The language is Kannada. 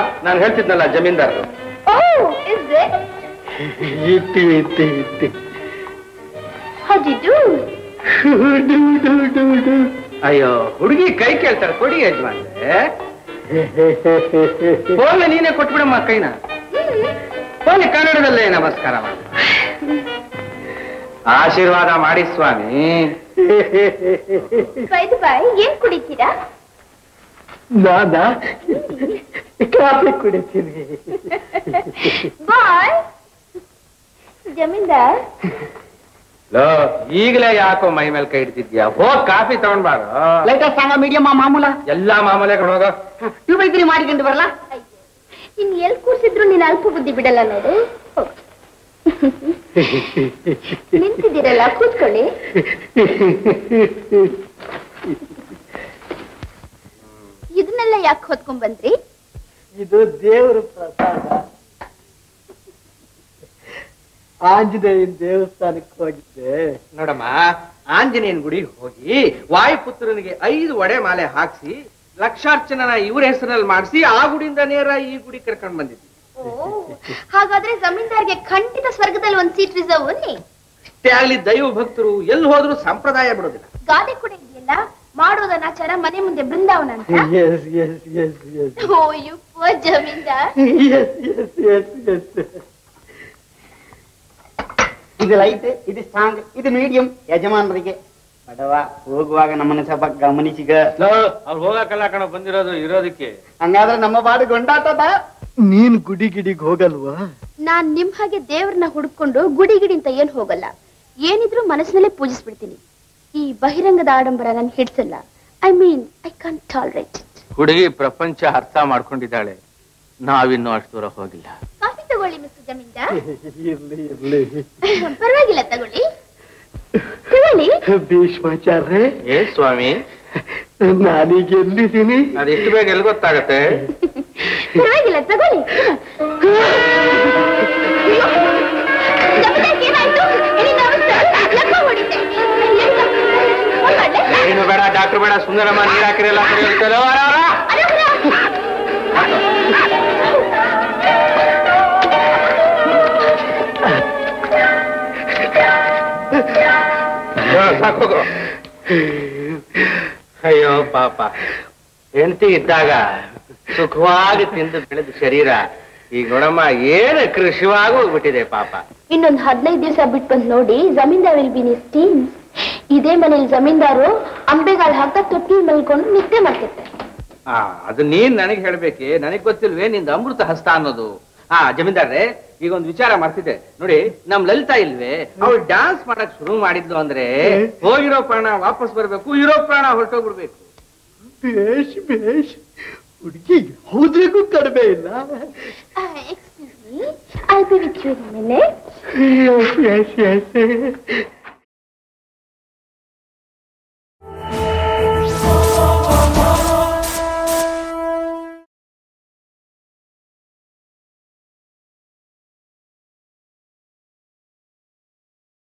ನಾನು ಹೇಳ್ತಿದ್ನಲ್ಲ ಜಮೀನ್ದಾರರು Oh, is it? ಇಟ್ಟು ಇಟ್ಟು ಇಟ್ಟು How do you do? Do, do, do, do. ಅಯ್ಯೋ ಹುಡುಗಿ ಕೈ ಕೇಳ್ತಾರೆ ಕೊಡಿ ಯಜಮಾನ್ರೆ ಹೋಗ್ಲಿ ನೀನೇ ಕೊಟ್ಬಿಡಮ್ಮ ಕೈನ ಹೋಗ್ಲಿ ಕನ್ನಡದಲ್ಲೇ ನಮಸ್ಕಾರ ಮಾಡಿ ಆಶೀರ್ವಾದ ಮಾಡಿ ಸ್ವಾಮಿ By the by, ಏನ್ ಕುಡಿತೀರಾ ನಾನಾ ಕಾಫಿ ಕುಡಿತೀನಿ ಬಾಯ್ ಜಮೀನ್ದಾರ್ ಲೋ ಈಗಲೇ ಯಾಕೋ ಮೈ ಮೇಲೆ ಕೈ ಇಡ್ತಿದ್ಯಾ ಹೋಗ್ ಕಾಫಿ ತಗೊಂಡ್ಬಾರ ಲೈಟರ್ ಸಾಂಗ ಮೀಡಿಯಮ್ ಮಾಮೂಲ ಎಲ್ಲಾ ಮಾಮೂಲೆ ಹೋಗ ಟ್ಯೂಬ್ ಇದ್ರಿ ಮಾಡಿಕೊಂಡು ಬರಲ್ಲ ಇನ್ ಎಲ್ ಕೂರ್ಸಿದ್ರು ನೀನ್ ಅಲ್ಪ ಬುದ್ಧಿ ಬಿಡಲ್ಲ ನೋಡು ಹೋಗು. ನಿಂತಿದ್ದೀರಲ್ಲ ಕೂತ್ಕೊಳ್ಳಿ ಇದನ್ನೆಲ್ಲ ಯಾಕೆ ಹೊತ್ಕೊಂಡ್ ಬಂದ್ರಿ ಇದು ದೇವರ ಪ್ರಸಾದ ಆಂಜನೇಯನ ದೇವಸ್ಥಾನಕ್ಕೆ ಹೋಗಿದ್ದೆ ನೋಡಮ್ಮ ಆಂಜನೇಯನ ಗುಡಿಗೆ ಹೋಗಿ ವಾಯುಪುತ್ರನಿಗೆ ಐದು ಒಡೆ ಮಾಲೆ ಹಾಕ್ಸಿ ಲಕ್ಷಾರ್ಚನನ ಇವ್ರ ಹೆಸರಲ್ಲಿ ಮಾಡಿಸಿ ಆ ಗುಡಿಯಿಂದ ನೇರ ಈ ಗುಡಿ ಕರ್ಕೊಂಡ್ ಬಂದಿದ್ವಿ ಓ ಹಾಗಾದ್ರೆ ಜಮೀನ್ದಾರ್ಗೆ ಖಂಡಿತ ಸ್ವರ್ಗದಲ್ಲಿ ಒಂದ್ ಸೀಟ್ ರಿಸರ್ವ್ ಅನ್ನಿ ಅಷ್ಟೇ ಆಗ್ಲಿ ದೈವ ಭಕ್ತರು ಎಲ್ಲಿ ಹೋದ್ರು ಸಂಪ್ರದಾಯ ಬಿಡೋದಿಲ್ಲ ಗಾದೆ ಕೂಡ ಇದೆಯಲ್ಲ ಮಾಡೋದನಾಚಾರ ಮನೆ ಮುಂದೆ ಬೃಂದಾವನ ಅಂತ yes yes yes yes oh you poor zamindar yes yes yes yes ಇದು ಲೈಟ್ ಇದು ಸ್ಟ್ರಾಂಗ್ ಇದು ಮೀಡಿಯಂ ಯಜಮಾನರಿಗೆ ಬಡವ ಹೋಗುವಾಗ ನಮ್ಮನ್ನ ಸ್ವಲ್ಪ ಗಮನಿಸಿಗ ಅವ್ರು ಹೋಗಕ್ಕಲ್ಲ ಕಣ ಬಂದಿರೋದು ಇರೋದಕ್ಕೆ ಹಂಗಾದ್ರೆ ನಮ್ಮ ಬಾಡು ಗೊಂಡಾಟದ ನೀನ್ ಗುಡಿ ಗಿಡಿಗ್ ಹೋಗಲ್ವಾ ನಾನ್ ನಿಮ್ ಹಾಗೆ ದೇವ್ರನ್ನ ಹುಡ್ಕೊಂಡು ಗುಡಿ ಗಿಡಿ ಅಂತ ಏನ್ ಹೋಗಲ್ಲ ಏನಿದ್ರು ಮನಸ್ಸಿನಲ್ಲೇ ಪೂಜಿಸ್ಬಿಡ್ತೀನಿ ಈ ಬಹಿರಂಗದ ಆಡಂಬರ ನನ್ ಹಿಡ್ಸಲ್ಲ I mean I can't tolerate it ಹುಡುಗಿ ಪ್ರಪಂಚ ಅರ್ಥ ಮಾಡ್ಕೊಂಡಿದ್ದಾಳೆ ನಾವಿನ್ನೂ ಅಷ್ಟು ದೂರ ಹೋಗಿಲ್ಲ ಕಾಫಿ ತಗೊಳ್ಳಿ ಮಿಸ್ಟರ್ ಜಮೀನ್ದಾರ್ ಇರ್ಲಿ ಇರ್ಲಿ ಪರವಾಗಿಲ್ಲ ತಗೊಳ್ಳಿ ತಗೊಳ್ಳಿ ಭೀಷ್ಮಾಚಾರ್ಯ ಏ ಸ್ವಾಮಿ ನಾನೀಗ ಎಲ್ಲಿದ್ದೀನಿ ಅದೆಷ್ಟು ಬೇಗ ಎಲ್ಲಿ ಗೊತ್ತಾಗತ್ತೆ ಪರವಾಗಿಲ್ಲ ತಗೊಳ್ಳಿ ಅಯ್ಯೋ, ಜಮೀನ್ದಾರ್ಗೆ ಏನಾಯ್ತು? ಎಲ್ಲಿಂದ ಅವಸ್ಥೆ? ಲಕ್ಕ ಹೊಡಿತೆ. ಎಲ್ಲಿಂದ? ಫೋನ್ ಮಾಡ್ಲೆ? ಏನು ಬೇಡ ಡಾಕ್ಟರ್ ಬೇಡ ಸುಂದರಮ್ಮ ನೀರ್ ಹಾಕಿರಲ್ಲ ಅರೆ, ಅರೆ. ಸಾಕೋಗು ಅಯ್ಯೋ ಪಾಪ ಹೆಂಡತಿ ಇದ್ದಾಗ ಸುಖವಾಗಿ ತಿಂದು ಬೆಳೆದ ಶರೀರ ಈಗ ನೋಡಮ್ಮ ಏನು ಕೃಷಿವಾಗಿ ಹೋಗ್ಬಿಟ್ಟಿದೆ ಪಾಪ ಇನ್ನೊಂದ್ ಹದಿನೈದು ದಿವಸ ಬಿಟ್ಟು ಬಂದ್ ನೋಡಿ ಜಮೀನ್ದಾರ್ ವಿಲ್ ಬಿ ನಿಸ್ ಟೀಮ್ ಇದೇ ಮನೇಲಿ ಜಮೀನ್ದಾರು ಅಂಬೆಗಾಲ್ ಹಾಕ್ತಾ ತೊಟ್ಟಿ ಮಲ್ಕೊಂಡು ನಿದ್ದೆ ಮಾಡ್ತಿರ್ತಾರೆ ಆ ಅದು ನೀನ್ ನನಗೆ ಹೇಳ್ಬೇಕೆ ನನಗ್ ಗೊತ್ತಿಲ್ವೇ ನಿಂದ ಅಮೃತ ಹಸ್ತ ಅನ್ನೋದು ಹಾ ಜಮೀನ್ದಾರ್ರೆ ಈಗ ಒಂದು ವಿಚಾರ ಮಾಡ್ತಿದ್ದೆ ನೋಡಿ ನಮ್ ಲಲಿತಾ ಇಲ್ವೇ ಅವಳು ಡ್ಯಾನ್ಸ್ ಮಾಡಕ್ ಶುರು ಮಾಡಿದ್ಲು ಅಂದ್ರೆ ಹೋಗಿರೋ ಪ್ರಾಣ ವಾಪಸ್ ಬರ್ಬೇಕು ಇರೋ ಪ್ರಾಣ ಹೊರಟೋಗ್ಬಿಡ್ಬೇಕು ಬೇಷ್ ಬೇಷ್ ಹುಡುಗಿ ಯಾವುದ್ರಿಗೂ ಕಡಿಮೆ ಇಲ್ಲ excuse me I be with you minute yes yes S